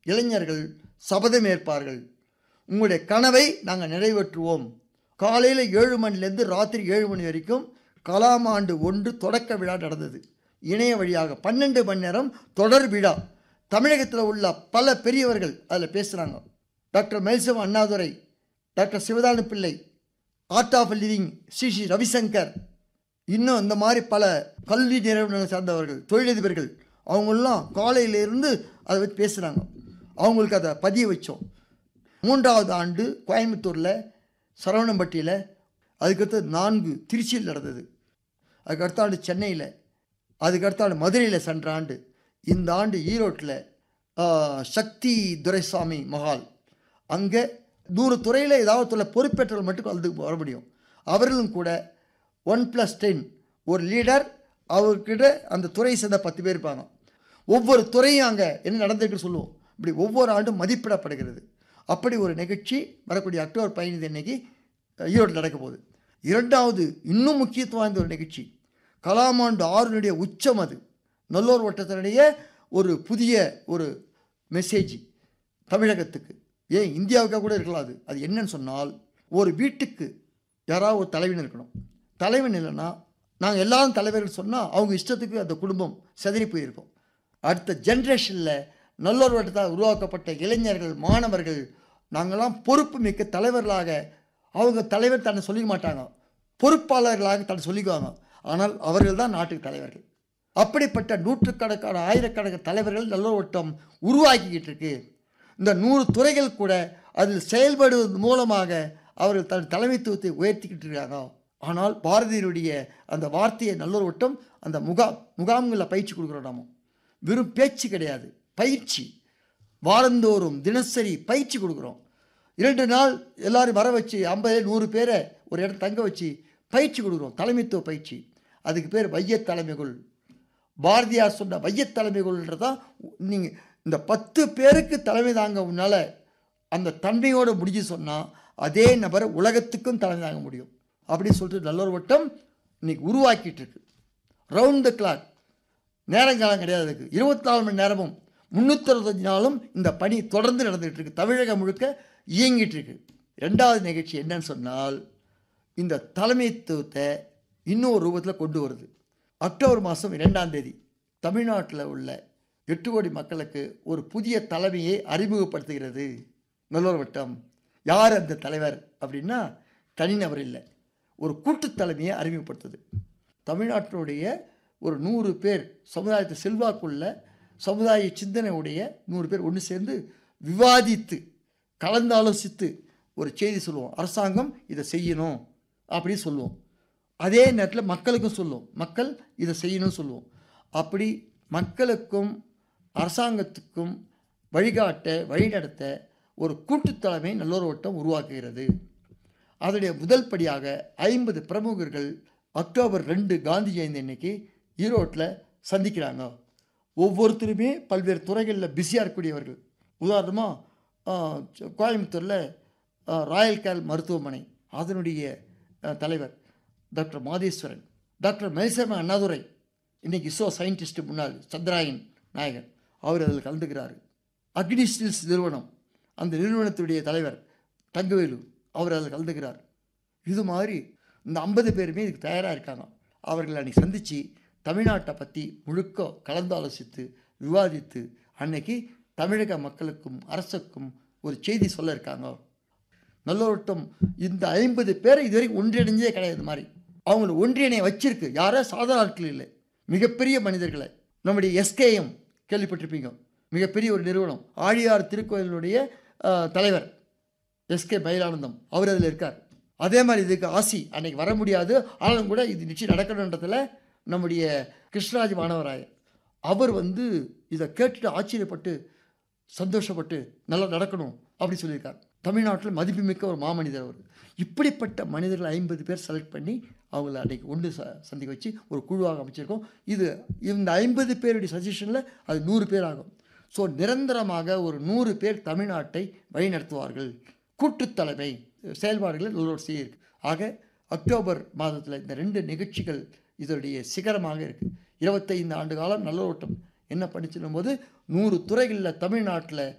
இளைஞர்கள் சபதம் ஏற்பார்கள் உங்களுடைய கனவை நாங்கள் நிறைவேற்றுவோம் காலையில் ஏழு மணிலேருந்து ராத்திரி ஏழு மணி வரைக்கும் கலாம் ஆண்டு ஒன்று தொடக்க விழா நடந்தது இணைய வழியாக பன்னெண்டு மணி நேரம் தொடர் விழா தமிழகத்தில் உள்ள பல பெரியவர்கள் அதில் பேசுகிறாங்க டாக்டர் மெல்சம் Annadurai doctor Sivathanu Pillai art of living Sri Sri Ravishankar இன்னும் இந்த மாதிரி பல கல்வி நிறுவனங்களை சார்ந்தவர்கள் தொழிலதிபர்கள் அவங்கெல்லாம் காலையிலேருந்து அதை பற்றி பேசுகிறாங்க அவங்களுக்கு அதை பதிய வச்சோம் மூன்றாவது ஆண்டு கோயம்புத்தூரில் சரவணம்பட்டியில் அதுக்கடுத்து நான்கு திருச்சியில் நடந்தது அதுக்கு அடுத்த ஆண்டு சென்னையில் அதுக்கு அடுத்த ஆண்டு மதுரையில் சென்ற ஆண்டு இந்த ஆண்டு ஈரோட்டில் ஆ, சக்தி துரைசாமி மஹால் அங்கே நூறு துறையில் ஏதாவது துறை பொறுப்பேற்றவர்கள் மட்டும் கலந்து வர முடியும் அவர்களும் கூட ஒன் ப்ளஸ் டென் ஒரு லீடர் அவர்கிட்ட அந்த துறையை சேர்ந்த பத்து பேர் இருப்பாங்க ஒவ்வொரு துறையும் அங்கே என்ன நடந்திருக்கு சொல்லுவோம் இப்படி ஒவ்வொரு ஆண்டும் மதிப்பிடப்படுகிறது அப்படி ஒரு நிகழ்ச்சி வரக்கூடிய அக்டோபர் பதினைந்து அன்னைக்கு ஈரோட்டில் நடக்க போகுது இரண்டாவது இன்னும் முக்கியத்துவம் வாய்ந்த ஒரு நிகழ்ச்சி கலாமாண்டு ஆறுனுடைய உச்சம் அது நல்லோர் வட்டத்தினுடைய ஒரு புதிய ஒரு மெசேஜ் தமிழகத்துக்கு ஏன் இந்தியாவுக்காக கூட இருக்கலாம் அது அது என்னன்னு சொன்னால் ஒரு வீட்டுக்கு யாராவது ஒரு தலைவன் இருக்கணும் தலைவன் இல்லைன்னா நாங்கள் எல்லாரும் தலைவர்கள் சொன்னால் அவங்க இஷ்டத்துக்கு அந்த குடும்பம் செதறி போயிருக்கும் அடுத்த ஜென்ரேஷனில் நல்லோர் வட்டத்தால் உருவாக்கப்பட்ட இளைஞர்கள் மாணவர்கள் நாங்கள்லாம் பொறுப்பு மிக்க தலைவர்களாக அவங்க தலைவர் தன்னை சொல்லிக்க மாட்டாங்க பொறுப்பாளர்களாக தன்னை சொல்லிக்குவாங்க ஆனால் அவர்கள் தான் நாட்டுக்கு தலைவர்கள் அப்படிப்பட்ட நூற்றுக்கணக்கான ஆயிரக்கணக்கான தலைவர்கள் நல்லோர் வட்டம் உருவாக்கிக்கிட்டு இருக்கு இந்த நூறு துறைகள் கூட அதில் செயல்படுவது மூலமாக அவர்கள் தன் தலைமைத்துவத்தை உயர்த்திக்கிட்டு இருக்காங்க ஆனால் பாரதியினுடைய அந்த வார்த்தையை நல்லொரு வட்டம் அந்த முகா முகாம்களில் பயிற்சி கொடுக்குறோம் நாம வெறும் பேச்சு கிடையாது பயிற்சி வாரந்தோறும் தினசரி பயிற்சி கொடுக்குறோம் இரண்டு நாள் எல்லாரும் வர வச்சு ஐம்பது நூறு பேரை ஒரு இடம் தங்க வச்சு பயிற்சி கொடுக்குறோம் தலைமைத்துவ பயிற்சி அதுக்கு பேர் வையத் தலைமைகள் பாரதியார் சொன்ன வையத் தலைமைகள்ன்றதான் நீங்கள் இந்த பத்து பேருக்கு தலைமை தாங்க உன்னால் அந்த தன்மையோடு முடிஞ்சு சொன்னால் அதே நபர் உலகத்துக்கும் தலைமை தாங்க முடியும் அப்படின்னு சொல்லிட்டு நல்லொரு வட்டம் இன்னைக்கு உருவாக்கிட்டு இருக்கு ரவுண்ட் த கிளாக் நேரங்காலம் கிடையாது அதுக்கு இருபத்தி நாலு மணி நேரமும் முந்நூற்றஞ்சு நாளும் இந்த பணி தொடர்ந்து நடந்துகிட்டு இருக்கு தமிழகம் முழுக்க இயங்கிட்டு இருக்கு ரெண்டாவது நிகழ்ச்சி என்னன்னு சொன்னால் இந்த தலைமைத்துவத்தை இன்னொரு ரூபத்தில் கொண்டு வருது அக்டோபர் மாதம் இரண்டாம் தேதி தமிழ்நாட்டில் உள்ள எட்டு கோடி மக்களுக்கு ஒரு புதிய தலைமையை அறிமுகப்படுத்துகிறது நல்லோர் வட்டம் யார் அந்த தலைவர் அப்படின்னா தனிநபர் இல்லை ஒரு கூட்டுத் தலைமையை அறிமுகப்படுத்துது தமிழ்நாட்டினுடைய ஒரு நூறு பேர் சமுதாயத்தை செல்வாக்குள்ள சமுதாய சிந்தனை உடைய நூறு பேர் ஒன்று சேர்ந்து விவாதித்து கலந்தாலோசித்து ஒரு செய்தி சொல்லுவோம் அரசாங்கம் இதை செய்யணும் அப்படின்னு சொல்லுவோம் அதே நேரத்தில் மக்களுக்கும் சொல்லுவோம் மக்கள் இதை செய்யணும்னு சொல்லுவோம் அப்படி மக்களுக்கும் அரசாங்கத்துக்கும் வழிகாட்ட வழிநடத்த ஒரு கூட்டுத் தலைமை நல்லொரு வட்டம் உருவாக்குகிறது அதனுடைய முதல் படியாக ஐம்பது பிரமுகர்கள் அக்டோபர் ரெண்டு காந்தி ஜெயந்தி அன்னைக்கு ஈரோட்டில் சந்திக்கிறாங்க ஒவ்வொருத்தருமே பல்வேறு துறைகளில் பிஸியாக இருக்கக்கூடியவர்கள் உதாரணமாக கோயம்புத்தூரில் ஆ, ராயல் கேல் மருத்துவமனை அதனுடைய ஆ, தலைவர் டாக்டர் மாதேஸ்வரன் டாக்டர் மகேஸ்வரன் அண்ணாதுரை இன்னைக்கு இஸ்ரோ சயின்டிஸ்ட் முன்னாள் சந்திராயன் நாயகன் அவர் அதில் கலந்துக்கிறார் அக்னி ஸ்டீல்ஸ் நிறுவனம் அந்த நிறுவனத்துடைய தலைவர் தங்கவேலு அவர் அதில் கலந்துக்கிறார் இது மாதிரி இந்த ஐம்பது பேருமே இதுக்கு தயாராக இருக்காங்க அவர்களை அன்னைக்கு சந்தித்து தமிழ்நாட்டை பற்றி முழுக்க கலந்தாலோசித்து விவாதித்து அன்னைக்கு தமிழக மக்களுக்கும் அரசுக்கும் ஒரு செய்தி சொல்ல இருக்காங்க நல்லோட்டம் இந்த ஐம்பது பேரை இதுவரைக்கும் ஒன்றிணைஞ்சே கிடையாது இந்த மாதிரி அவங்கள ஒன்றிணைய வச்சிருக்கு யாரோ சாதாரண ஆட்கள் இல்லை மிகப்பெரிய மனிதர்களை நம்முடைய எஸ்கேஎம் கேள்விப்பட்டிருப்பீங்க மிகப்பெரிய ஒரு நிறுவனம் ஆழியார் திருக்கோயிலுடைய ஆஹ், தலைவர் எஸ்கே மயிலானந்தம் அவர் அதில் இருக்கார் அதே மாதிரி இதுக்கு ஆசி அன்னைக்கு வர முடியாது ஆனாலும் கூட இது நிச்சயம் நடக்கணுன்றதுல நம்முடைய கிருஷ்ணராஜ் மாணவராயர் அவர் வந்து இதை கேட்டுட்டு ஆச்சரியப்பட்டு சந்தோஷப்பட்டு நல்லா நடக்கணும் அப்படி சொல்லியிருக்கார் தமிழ்நாட்டில் மதிப்புமிக்க ஒரு மாமனிதர் அவர் இப்படிப்பட்ட மனிதர்கள் ஐம்பது பேர் செலக்ட் பண்ணி அவங்கள அன்றைக்கி ஒன்று ச சந்திக்க வச்சு ஒரு குழுவாக அமைச்சிருக்கோம் இது இந்த ஐம்பது பேருடைய சஜஷனில் அது நூறு பேர் ஆகும் ஸோ நிரந்தரமாக ஒரு நூறு பேர் தமிழ்நாட்டை வழிநடத்துவார்கள் கூட்டுத் தலைமை செயல்பாடுகளை நல்லோடு செய்ய இருக்கு ஆக அக்டோபர் மாதத்தில் இந்த ரெண்டு நிகழ்ச்சிகள் இதனுடைய சிகரமாக இருக்குது இருபத்தைந்து ஆண்டு காலம் நல்லோட்டம் என்ன பண்ணிச்சிடும் போது நூறு துறைகளில் தமிழ்நாட்டில்